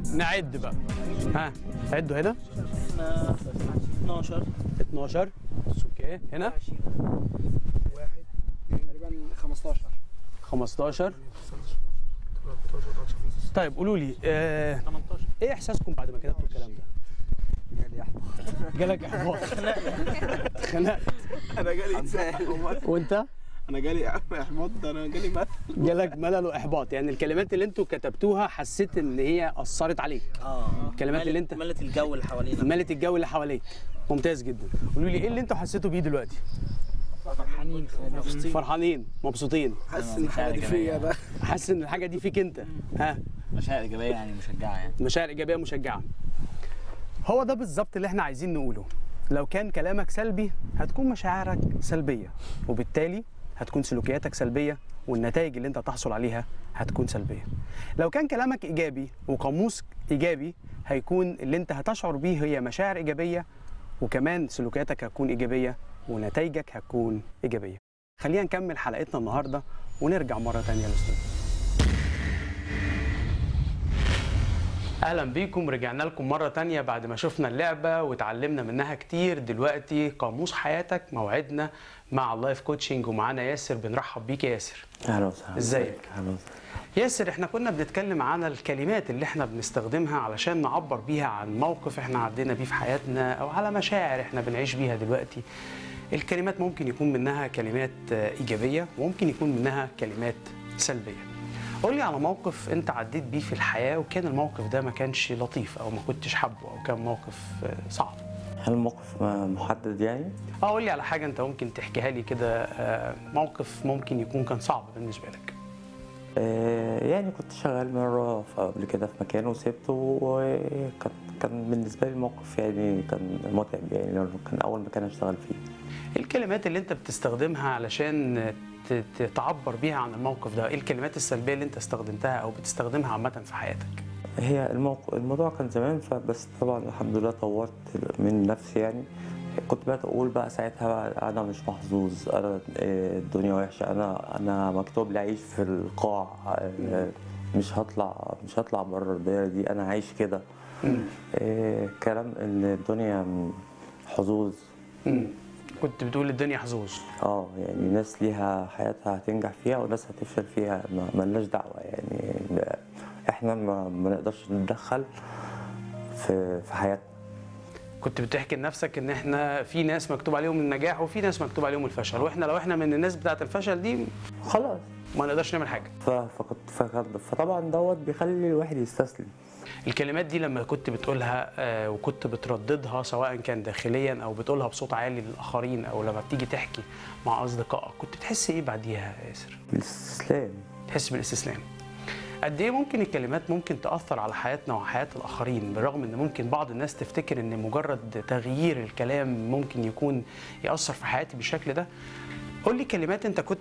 نعد بقى ها عدوا هنا 12 12 اوكي هنا واحد تقريبا 15 15 طيب قولوا لي آه 18 ايه احساسكم بعد ما كتبتوا الكلام ده؟ جالك احباط اتخنقت انا جالي انسان وانت انا جالي احمد ده انا جالي مات جالك ملل واحباط يعني الكلمات اللي انتوا كتبتوها حسيت ان هي اثرت عليك اه الكلمات اللي انت- ملت الجو اللي حوالينا ملت الجو اللي حواليك ممتاز جدا قولوا لي ايه اللي انتوا حسيتوا بيه دلوقتي فرحانين مبسوطين فرحانين مبسوطين حاسس ان الحاجه دي فيا بقى حاسس ان الحاجه دي فيك انت ها مشاعر ايجابيه يعني مشجعه يعني مشاعر ايجابيه مشجعه هو ده بالظبط اللي احنا عايزين نقوله لو كان كلامك سلبي هتكون مشاعرك سلبيه وبالتالي هتكون سلوكياتك سلبيه والنتائج اللي انت تحصل عليها هتكون سلبيه لو كان كلامك ايجابي وقاموس ايجابي هيكون اللي انت هتشعر بيه هي مشاعر ايجابيه وكمان سلوكياتك هتكون ايجابيه ونتائجك هتكون ايجابيه خلينا نكمل حلقتنا النهارده ونرجع مره تانية للاستوديو اهلا بيكم رجعنا لكم مره تانية بعد ما شفنا اللعبه وتعلمنا منها كتير دلوقتي قاموس حياتك موعدنا مع اللايف كوتشنج ومعانا ياسر بنرحب بيك يا ياسر اهلا وسهلا ازيك؟ اهلا وسهلا ياسر احنا كنا بنتكلم عن الكلمات اللي احنا بنستخدمها علشان نعبر بيها عن موقف احنا عدينا بيه في حياتنا او على مشاعر احنا بنعيش بيها دلوقتي الكلمات ممكن يكون منها كلمات آه، ايجابيه وممكن يكون منها كلمات سلبيه قول لي على موقف انت عديت بيه في الحياه وكان الموقف ده ما كانش لطيف او ما كنتش حابه او كان موقف آه، صعب هل الموقف م- محدد يعني؟ اه قول لي على حاجه انت ممكن تحكيها لي كده آه، موقف ممكن يكون كان صعب بالنسبه لك آه يعني كنت شغال مرة ف- قبل كده في مكان وسبته وكان كان بالنسبة لي الموقف يعني كان متعب يعني لأنه كان أول مكان أشتغل فيه ايه الكلمات اللي انت بتستخدمها علشان ت- ت- تعبر بيها عن الموقف ده ايه الكلمات السلبيه اللي انت استخدمتها او بتستخدمها عامه في حياتك هي الموقف الموضوع كان زمان فبس طبعا الحمد لله طورت من نفسي يعني كنت بقى اقول بقى ساعتها بقى انا مش محظوظ انا آه، الدنيا وحشه انا انا مكتوب لي اعيش في القاع آه، مش هطلع مش هطلع بره الدايره دي انا عايش كده آه، كلام ان الدنيا حظوظ مم. كنت بتقول الدنيا حظوظ اه يعني ناس ليها حياتها هتنجح فيها وناس هتفشل فيها ما ملناش دعوة يعني احنا ما, ما نقدرش نتدخل في في حياتنا كنت بتحكي لنفسك ان احنا في ناس مكتوب عليهم النجاح وفي ناس مكتوب عليهم الفشل واحنا لو احنا من الناس بتاعه الفشل دي خلاص ما نقدرش نعمل حاجه ف- فكنت فكنت- فطبعا دوت بيخلي الواحد يستسلم الكلمات دي لما كنت بتقولها آه، وكنت بترددها سواء كان داخليا او بتقولها بصوت عالي للاخرين او لما بتيجي تحكي مع اصدقائك كنت بتحس ايه بعديها يا ياسر الاستسلام تحس بالاستسلام قد ايه ممكن الكلمات ممكن تاثر على حياتنا وحياه الاخرين بالرغم ان ممكن بعض الناس تفتكر ان مجرد تغيير الكلام ممكن يكون ياثر في حياتي بالشكل ده قول لي كلمات انت كنت